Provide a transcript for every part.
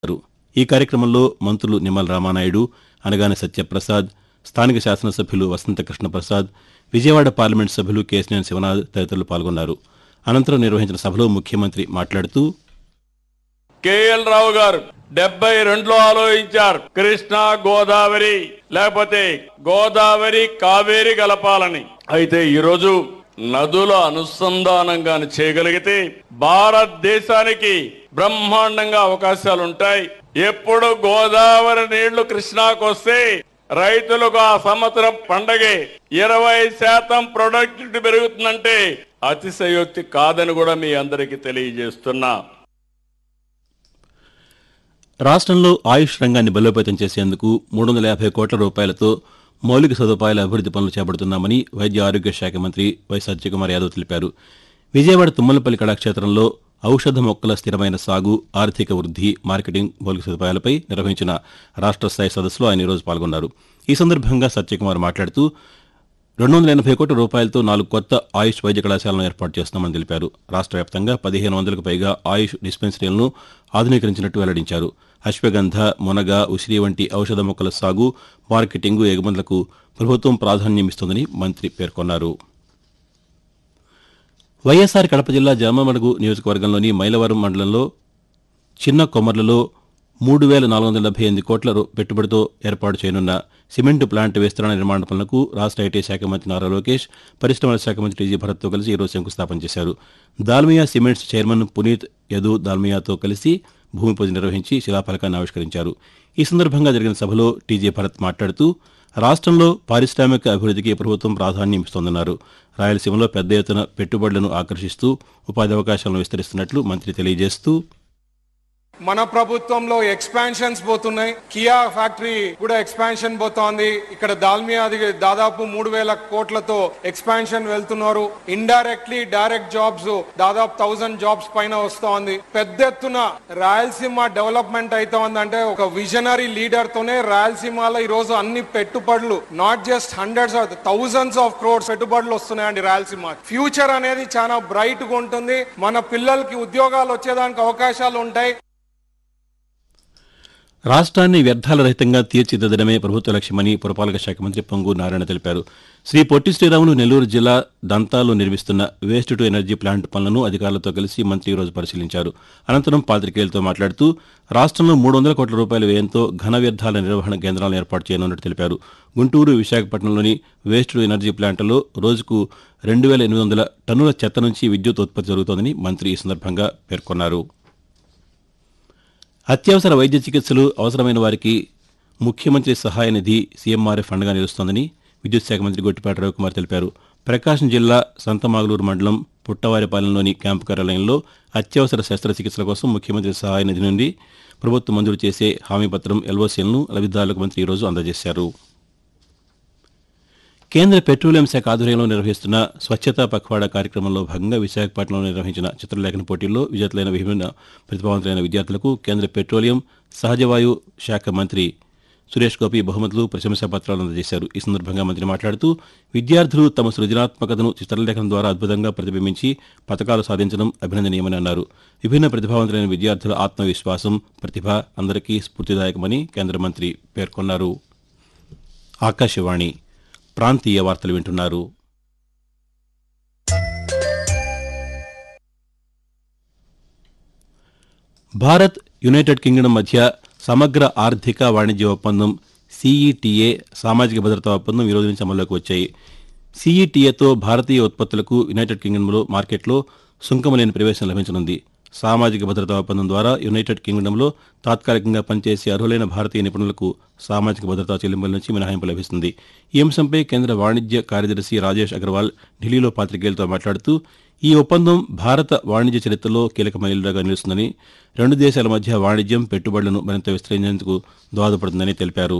పాల్గొన్నారు ఈ కార్యక్రమంలో మంత్రులు నిమ్మల రామానాయుడు అనగానే సత్యప్రసాద్ స్థానిక శాసనసభ్యులు వసంత కృష్ణప్రసాద్ విజయవాడ పార్లమెంటు సభ్యులు కేశినేని శివనాథ్ తదితరులు పాల్గొన్నారు అనంతరం నిర్వహించిన సభలో ముఖ్యమంత్రి మాట్లాడుతూ కేఎల్ రావు గారు డెబ్బై రెండులో ఆలోచించారు కృష్ణా గోదావరి లేకపోతే గోదావరి కావేరి కలపాలని అయితే ఈరోజు నదుల అనుసంధానంగాని చేయగలిగితే భారతదేశానికి బ్రహ్మాండంగా అవకాశాలు ఉంటాయి ఎప్పుడు గోదావరి నీళ్లు కృష్ణాకు వస్తే రైతులకు ఆ సంవత్సరం పండగే ఇరవై శాతం ప్రొడక్టివిటీ పెరుగుతుందంటే అతిశయోక్తి కాదని కూడా మీ అందరికీ తెలియజేస్తున్నా రాష్ట్రంలో ఆయుష్ రంగాన్ని బలోపేతం చేసేందుకు మూడు వందల యాభై కోట్ల రూపాయలతో మౌలిక సదుపాయాల అభివృద్ది పనులు చేపడుతున్నామని వైద్య ఆరోగ్య శాఖ మంత్రి వై సత్యకుమార్ యాదవ్ తెలిపారు విజయవాడ తుమ్మలపల్లి కళాక్షేత్రంలో ఔషధ మొక్కల స్థిరమైన సాగు ఆర్థిక వృద్ధి మార్కెటింగ్ మౌలిక సదుపాయాలపై నిర్వహించిన రాష్ట్ర స్థాయి సదస్సులో ఆయన ఈరోజు పాల్గొన్నారు ఈ సందర్భంగా సత్యకుమార్ మాట్లాడుతూ రెండు వందల ఎనభై కోట్ల రూపాయలతో నాలుగు కొత్త ఆయుష్ వైద్య కళాశాలను ఏర్పాటు చేస్తున్నామని తెలిపారు రాష్ట్ర వ్యాప్తంగా పదిహేను వందలకు పైగా ఆయుష్ డిస్పెన్సరీలను ఆధునీకరించినట్టు వెల్లడించారు అశ్వగంధ మునగ ఉసిరి వంటి ఔషధ మొక్కల సాగు మార్కెటింగు ఎగుమతులకు ప్రభుత్వం ప్రాధాన్యమిస్తోందని మంత్రి పేర్కొన్నారు వైఎస్ఆర్ కడప జిల్లా జమ్మమడుగు నియోజకవర్గంలోని మైలవరం మండలంలో చిన్న కొమ్మర్లలో మూడు వేల నాలుగు వందల డెబ్బై ఎనిమిది కోట్ల రూ- పెట్టుబడితో ఏర్పాటు చేయనున్న సిమెంట్ ప్లాంట్ విస్తరణ నిర్మాణ పనులకు రాష్ట్ర ఐటీ శాఖ మంత్రి నారా లోకేష్ పరిశ్రమల శాఖ మంత్రి టీజీ భరత్తో కలిసి ఈరోజు శంకుస్థాపన చేశారు దాల్మియా సిమెంట్స్ చైర్మన్ పునీత్ యదు దాల్మియాతో కలిసి భూమి పూజ నిర్వహించి శిలాఫలకాన్ని ఆవిష్కరించారు ఈ సందర్భంగా జరిగిన సభలో టీజీ భరత్ మాట్లాడుతూ రాష్ట్రంలో పారిశ్రామిక అభివృద్ధికి ప్రభుత్వం ప్రాధాన్యం ఇస్తోందన్నారు రాయలసీమలో పెద్ద ఎత్తున పెట్టుబడులను ఆకర్షిస్తూ ఉపాధి అవకాశాలను విస్తరిస్తున్నట్లు మంత్రి తెలియజేస్తూ మన ప్రభుత్వంలో ఎక్స్పాన్షన్స్ పోతున్నాయి కియా ఫ్యాక్టరీ కూడా ఎక్స్పాన్షన్ పోతోంది ఇక్కడ దాల్మియా అది దాదాపు మూడు వేల కోట్లతో ఎక్స్పాన్షన్ వెళ్తున్నారు ఇండైరెక్ట్లీ డైరెక్ట్ జాబ్స్ దాదాపు థౌసండ్ జాబ్స్ పైన వస్తోంది పెద్ద ఎత్తున రాయలసీమ డెవలప్మెంట్ అవుతోంది అంటే ఒక విజనరీ లీడర్ తోనే రాయలసీమలో ఈ రోజు అన్ని పెట్టుబడులు not just hundreds of thousands of crores పెట్టుబడులు వస్తున్నాయండి రాయలసీమ ఫ్యూచర్ అనేది చాలా బ్రైట్ గా ఉంటుంది మన పిల్లలకి ఉద్యోగాలు వచ్చేదానికి అవకాశాలు ఉంటాయి రాష్ట్రాన్ని వ్యర్థాల రహితంగా తీర్చిదిద్దడమే ప్రభుత్వ లక్ష్యమని పురపాలక శాఖ మంత్రి పొంగు నారాయణ తెలిపారు శ్రీ పొట్టి శ్రీరాములు నెల్లూరు జిల్లా దంతాలో నిర్మిస్తున్న వేస్ట్ టు ఎనర్జీ ప్లాంట్ పనులను అధికారులతో కలిసి మంత్రి ఈ రోజు పరిశీలించారు అనంతరం పాతికేయులతో మాట్లాడుతూ రాష్ట్రంలో మూడు వందల కోట్ల రూపాయల వ్యయంతో ఘన వ్యర్థాల నిర్వహణ కేంద్రాలను ఏర్పాటు చేయనున్నట్టు తెలిపారు గుంటూరు విశాఖపట్నంలోని వేస్ట్ టు ఎనర్జీ ప్లాంట్లలో రోజుకు రెండు వేల ఎనిమిది వందల టన్నుల చెత్త నుంచి విద్యుత్ ఉత్పత్తి జరుగుతోందని మంత్రి ఈ సందర్భంగా పేర్కొన్నారు అత్యవసర వైద్య చికిత్సలు అవసరమైన వారికి ముఖ్యమంత్రి సహాయ నిధి సీఎంఆర్ఎఫ్ అండగా నిలుస్తోందని విద్యుత్ శాఖ మంత్రి గొట్టిపాటి రవికుమార్ తెలిపారు ప్రకాశం జిల్లా సంతమాగులూరు మండలం పుట్టవారిపాలెంలోని క్యాంపు కార్యాలయంలో అత్యవసర శస్త్రచికిత్సల కోసం ముఖ్యమంత్రి సహాయ నిధి నుండి ప్రభుత్వం మంజూరు చేసే హామీ పత్రం ఎల్ఓసీలను లబ్దిదారులకు మంత్రి ఈరోజు అందజేశారు కేంద్ర పెట్రోలియం శాఖ ఆధ్వర్యంలో నిర్వహిస్తున్న స్వచ్ఛతా పఖ్వాడా కార్యక్రమంలో భాగంగా విశాఖపట్నంలో నిర్వహించిన చిత్రలేఖన పోటీల్లో విజేతలైన విభిన్న ప్రతిభావంతులైన విద్యార్థులకు కేంద్ర పెట్రోలియం సహజవాయు శాఖ మంత్రి సురేష్ గోపి బహుమతులు ప్రశంసా పత్రాలు అందజేశారు ఈ సందర్భంగా మంత్రి మాట్లాడుతూ విద్యార్థులు తమ సృజనాత్మకతను చిత్రలేఖనం ద్వారా అద్భుతంగా ప్రతిబింబించి పథకాలు సాధించడం అభినందనీయమని అన్నారు విభిన్న ప్రతిభావంతులైన విద్యార్థుల ఆత్మవిశ్వాసం ప్రతిభ అందరికీ స్ఫూర్తిదాయకమని కేంద్ర మంత్రి పేర్కొన్నారు ఆకాశవాణి ప్రాంతీయ వార్తలు వింటున్నారు భారత్ యునైటెడ్ కింగ్డమ్ మధ్య సమగ్ర ఆర్థిక వాణిజ్య ఒప్పందం సీఈటీఏ సామాజిక భద్రతా ఒప్పందం ఈ రోజు నుంచి అమల్లోకి వచ్చాయి సీఈటీఏతో భారతీయ ఉత్పత్తులకు యునైటెడ్ కింగ్డమ్లో మార్కెట్లో సుంకం లేని ప్రవేశం లభించనుంది సామాజిక భద్రతా ఒప్పందం ద్వారా యునైటెడ్ కింగ్డమ్లో తాత్కాలికంగా పనిచేసే అర్హులైన భారతీయ నిపుణులకు సామాజిక భద్రతా చెల్లింపుల నుంచి మినహాయింపు లభిస్తుంది ఈ అంశంపై కేంద్ర వాణిజ్య కార్యదర్శి రాజేష్ అగర్వాల్ ఢిల్లీలో పాతికేయులతో మాట్లాడుతూ ఈ ఒప్పందం భారత వాణిజ్య చరిత్రలో కీలక మైలురాగా నిలుస్తుందని రెండు దేశాల మధ్య వాణిజ్యం పెట్టుబడులను మరింత విస్తరించేందుకు దోహదపడుతుందని తెలిపారు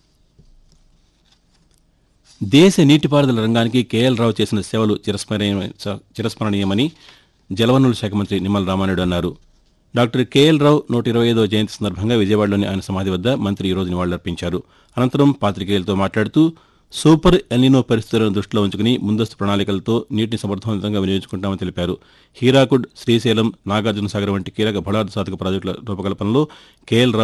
దేశ నీటిపారుదల రంగానికి కేఎల్ రావు చేసిన సేవలు చిరస్మరణీయమ- చిరస్మరణీయమని జలవనరుల శాఖ మంత్రి నిమ్మల రామానాయుడు అన్నారు డాక్టర్ కేఎల్ రావు నూట ఇరవై ఐదో జయంతి సందర్భంగా విజయవాడలోని ఆయన సమాధి వద్ద మంత్రి ఈరోజు నివాళులర్పించారు అనంతరం పాతికేయులతో మాట్లాడుతూ సూపర్ ఎల్నినో పరిస్థితులను దృష్టిలో ఉంచుకుని ముందస్తు ప్రణాళికలతో నీటిని సమర్థవంతంగా వినియోగించుకుంటామని తెలిపారు హీరాకుడ్ శ్రీశైలం నాగార్జున సాగర్ వంటి కీలక బడార్ద సాధక ప్రాజెక్టుల రూపకల్పనలో కేఎల్ రావు